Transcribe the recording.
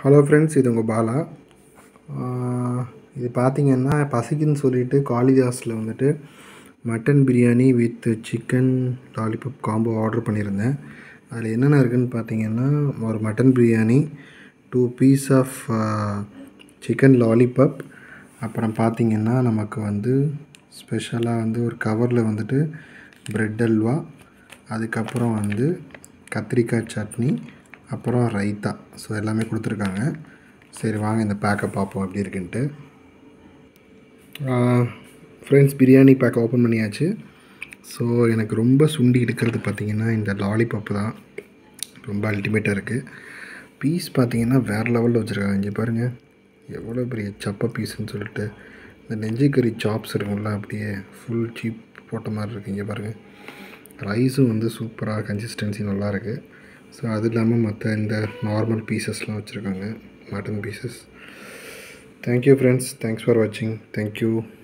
hello friends இது உங்கள் பாலா ஆஹ் இது பார்த்தீங்கன்னா பசிக்குன்னு சொல்லிட்டு காளிதாஸில் வந்துட்டு mutton biryani with chicken lollipop combo order பண்ணியிருந்தேன் அதில் என்னென்ன இருக்குதுன்னு பார்த்தீங்கன்னா ஒரு mutton biryani two piece of chicken lollipop அப்புறம் பார்த்தீங்கன்னா நமக்கு வந்து ஸ்பெஷலாக வந்து ஒரு கவரில் வந்துட்டு பிரெட் அல்வா அதுக்கப்புறம் வந்து கத்திரிக்காய் சட்னி அப்புறம் ரைத்தா ஸோ எல்லாமே கொடுத்துருக்காங்க சரி வாங்க இந்த பேக்கை பார்ப்போம் எப்படி இருக்குன்ட்டு ஃப்ரெண்ட்ஸ் பிரியாணி பேக் ஓப்பன் பண்ணியாச்சு ஸோ எனக்கு ரொம்ப சுண்டி எடுக்கிறது பார்த்திங்கன்னா இந்த லாலிபப்பு தான் ரொம்ப அல்டிமேட்டாக இருக்குது பீஸ் பார்த்தீங்கன்னா வேறு லெவலில் வச்சுருக்காங்க இங்கே பாருங்கள் எவ்வளோ பெரிய சப்ப பீஸ்ன்னு சொல்லிட்டு இந்த நெஞ்சிக்கறி சாப்ஸ் இருக்கும்ல அப்படியே ஃபுல் சீப் போட்ட மாதிரி இருக்குது இங்கே பாருங்கள் ரைஸும் வந்து சூப்பராக கன்சிஸ்டன்சி நல்லா இருக்குது ஸோ அது இல்லாமல் மற்ற இந்த நார்மல் பீசஸ்லாம் வச்சுருக்காங்க mutton pieces thank you friends thanks for வாட்சிங் தேங்க்யூ